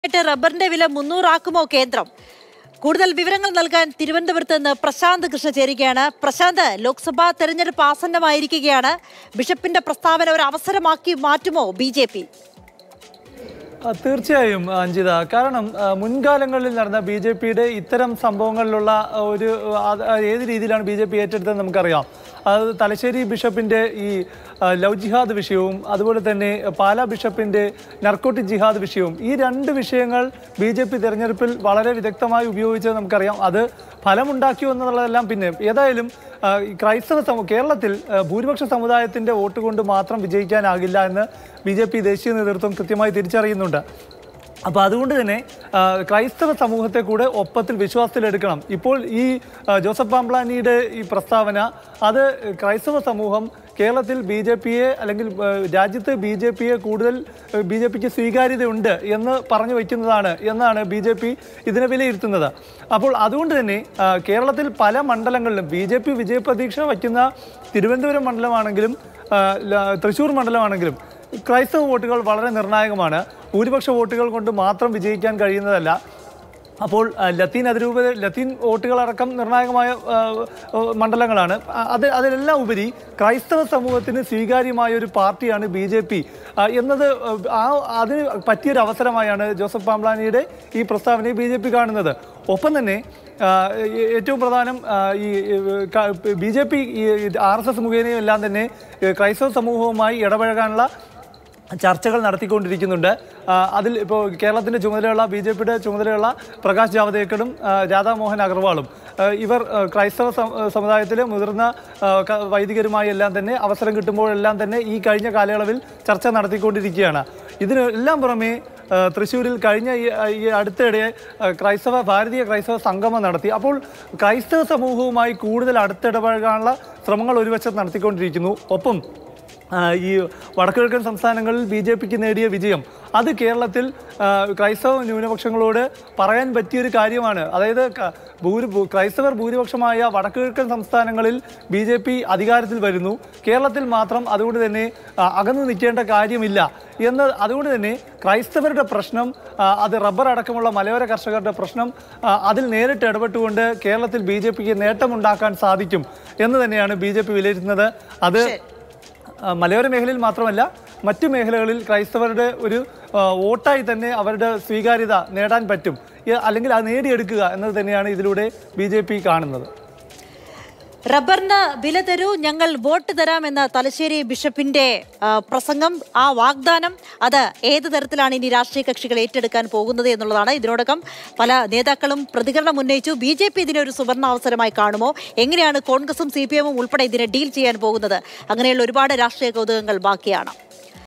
ആയിട്ട് റബ്ബറിന്റെ വില മുന്നൂറാക്കുമോ കേന്ദ്രം കൂടുതൽ വിവരങ്ങൾ നൽകാൻ തിരുവനന്തപുരത്ത് നിന്ന് പ്രശാന്ത് കൃഷ്ണ ചേരുകയാണ് പ്രശാന്ത് ലോക്സഭാ തെരഞ്ഞെടുപ്പ് ആസന്നമായിരിക്കുകയാണ് ബിഷപ്പിന്റെ പ്രസ്താവന ഒരു അവസരമാക്കി മാറ്റുമോ ബി ജെ പി ആ, തീർച്ചയായും അഞ്ജിത കാരണം ആ, മുൻകാലങ്ങളിൽ നടന്ന ബി ജെ പിയുടെ ഇത്തരം സംഭവങ്ങളിലുള്ള ആ, ഒരു ആ, ആ, ഏത് രീതിയിലാണ് ബി ജെ പി ഏറ്റെടുത്തത് നമുക്കറിയാം അത് തലശ്ശേരി ബിഷപ്പിന്റെ ഈ ആ, ലവ് ജിഹാദ് വിഷയവും അതുപോലെ തന്നെ പാലാ ബിഷപ്പിന്റെ നർക്കോട്ടിക് ജിഹാദ് വിഷയവും ഈ രണ്ട് വിഷയങ്ങൾ ബി ജെ പി തെരഞ്ഞെടുപ്പിൽ വളരെ വിദഗ്ധമായി ഉപയോഗിച്ചത് നമുക്കറിയാം അത് ഫലമുണ്ടാക്കിയോ എന്നുള്ളതെല്ലാം പിന്നെ ഏതായാലും ആ, ഈ ക്രൈസ്തവ സമൂ കേരളത്തിൽ ആ, ഭൂരിപക്ഷ സമുദായത്തിന്റെ വോട്ട് കൊണ്ട് മാത്രം വിജയിക്കാനാകില്ല എന്ന് ബി ജെ പി ദേശീയ നേതൃത്വം കൃത്യമായി തിരിച്ചറിയുന്നുണ്ട് അപ്പോൾ അതുകൊണ്ട് തന്നെ ആ, ക്രൈസ്തവ സമൂഹത്തെ കൂടെ ഒപ്പത്തിൽ വിശ്വാസത്തിലെടുക്കണം ഇപ്പോൾ ഈ ആ, ജോസഫ് പാംപ്ലാനിയുടെ ഈ പ്രസ്താവന അത് ക്രൈസ്തവ സമൂഹം കേരളത്തിൽ ബി ജെ പിയെ അല്ലെങ്കിൽ ആ, രാജ്യത്ത് ബി ജെ പിയെ കൂടുതൽ ബി ജെ പിക്ക് സ്വീകാര്യതയുണ്ട് എന്ന് പറഞ്ഞു വയ്ക്കുന്നതാണ് എന്നാണ് ബി ജെ പി ഇതിനെ വിലയിരുത്തുന്നത് അപ്പോൾ അതുകൊണ്ട് തന്നെ ആ, കേരളത്തിൽ പല മണ്ഡലങ്ങളിലും ബി ജെ പി വിജയപ്രതീക്ഷ വയ്ക്കുന്ന തിരുവനന്തപുരം മണ്ഡലമാണെങ്കിലും ആ, ല- തൃശ്ശൂർ മണ്ഡലമാണെങ്കിലും ക്രൈസ്തവ വോട്ടുകൾ വളരെ നിർണായകമാണ് ഭൂരിപക്ഷ വോട്ടുകൾ കൊണ്ട് മാത്രം വിജയിക്കാൻ കഴിയുന്നതല്ല അപ്പോൾ ആ, ലത്തീൻ അതിരൂപത ലത്തീൻ വോട്ടുകളടക്കം നിർണായകമായ ആ, ആ, മണ്ഡലങ്ങളാണ് ആ, അത് അതിലെല്ലാം ഉപരി ക്രൈസ്തവ സമൂഹത്തിന് സ്വീകാര്യമായ ഒരു പാർട്ടിയാണ് ബി ജെ പി എന്നത് ആ അതിന് പറ്റിയൊരു അവസരമായാണ് ജോസഫ് പാംപ്ലാനിയുടെ ഈ പ്രസ്താവനയെ ബി ജെ പി കാണുന്നത് ഒപ്പം തന്നെ ആ, ഏ- ഏറ്റവും പ്രധാനം ആ, ഈ B J P R S S മുഖേനയും എല്ലാം തന്നെ ഏ, ക്രൈസ്തവ സമൂഹവുമായി ഇടപഴകാനുള്ള ചർച്ചകൾ നടത്തിക്കൊണ്ടിരിക്കുന്നുണ്ട് ആ, അതിൽ ഇപ്പോൾ കേരളത്തിൻ്റെ ചുമതലയുള്ള ബി ജെ പിയുടെ ചുമതലയുള്ള പ്രകാശ് ജാവദേക്കറും ആ, രാധാമോഹൻ അഗർവാളും ആ, ഇവർ ആ, ക്രൈസ്തവ സം- സമുദായത്തിലെ മുതിർന്ന ആ, ക- വൈദികരുമായി എല്ലാം തന്നെ അവസരം കിട്ടുമ്പോഴെല്ലാം തന്നെ ഈ കഴിഞ്ഞ കാലയളവിൽ ചർച്ച നടത്തിക്കൊണ്ടിരിക്കുകയാണ് ഇതിന് എല്ലാം പുറമെ ആ, തൃശ്ശൂരിൽ കഴിഞ്ഞ ഈ ഈ അടുത്തിടെ ആ, ക്രൈസ്തവ ഭാരതീയ ക്രൈസ്തവ സംഗമം നടത്തി അപ്പോൾ ക്രൈസ്തവ സമൂഹവുമായി കൂടുതൽ അടുത്തിടപഴകാനുള്ള ശ്രമങ്ങൾ ഒരു വശത്ത് നടത്തിക്കൊണ്ടിരിക്കുന്നു ഒപ്പം ആ, ഈ വടക്കുകിഴക്കൻ സംസ്ഥാനങ്ങളിൽ ബി ജെ പിക്ക് നേടിയ വിജയം അത് കേരളത്തിൽ ആ, ക്രൈസ്തവ ന്യൂനപക്ഷങ്ങളോട് പറയാൻ പറ്റിയൊരു കാര്യമാണ് അതായത് ക- ഭൂരി ഭൂ- ക്രൈസ്തവർ ഭൂരിപക്ഷമായ വടക്കുകിഴക്കൻ സംസ്ഥാനങ്ങളിൽ ബി ജെ പി അധികാരത്തിൽ വരുന്നു കേരളത്തിൽ മാത്രം അതുകൊണ്ട് തന്നെ ആ, അകന്നു നിൽക്കേണ്ട കാര്യമില്ല എന്ന് അതുകൊണ്ട് തന്നെ ക്രൈസ്തവരുടെ പ്രശ്നം ആ, അത് റബ്ബർ അടക്കമുള്ള മലയോര കർഷകരുടെ പ്രശ്നം ആ, അതിൽ നേരിട്ട് ഇടപെട്ടുകൊണ്ട് കേരളത്തിൽ ബി ജെ പിക്ക് നേട്ടമുണ്ടാക്കാൻ സാധിക്കും എന്ന് തന്നെയാണ് ബി ജെ പി വിലയിരുത്തുന്നത് അത് ആ, മലയോര മേഖലയിൽ മാത്രമല്ല മറ്റു മേഖലകളിൽ ക്രൈസ്തവരുടെ ഒരു ആ, വോട്ടായി തന്നെ അവരുടെ സ്വീകാര്യത നേടാൻ പറ്റും ഈ- അല്ലെങ്കിൽ അത് നേടിയെടുക്കുക എന്നത് തന്നെയാണ് ഇതിലൂടെ ബി കാണുന്നത് റബ്ബറിന് വില തരൂ ഞങ്ങൾ വോട്ട് തരാമെന്ന തലശ്ശേരി ബിഷപ്പിന്റെ ആ, പ്രസംഗം ആ വാഗ്ദാനം അത് ഏത് തരത്തിലാണ് ഇനി രാഷ്ട്രീയ കക്ഷികൾ ഏറ്റെടുക്കാൻ പോകുന്നത് എന്നുള്ളതാണ് ഇതിനോടകം പല നേതാക്കളും പ്രതികരണം ഉന്നയിച്ചു ബി ജെ പി ഇതിനെ ഒരു സുവർണാവസരമായി കാണുമോ എങ്ങനെയാണ് കോൺഗ്രസും സി പി എമ്മും ഉൾപ്പെടെ ഇതിനെ ഡീൽ ചെയ്യാൻ പോകുന്നത് അങ്ങനെയുള്ള ഒരുപാട് രാഷ്ട്രീയ കൗതുകങ്ങൾ ബാക്കിയാണ്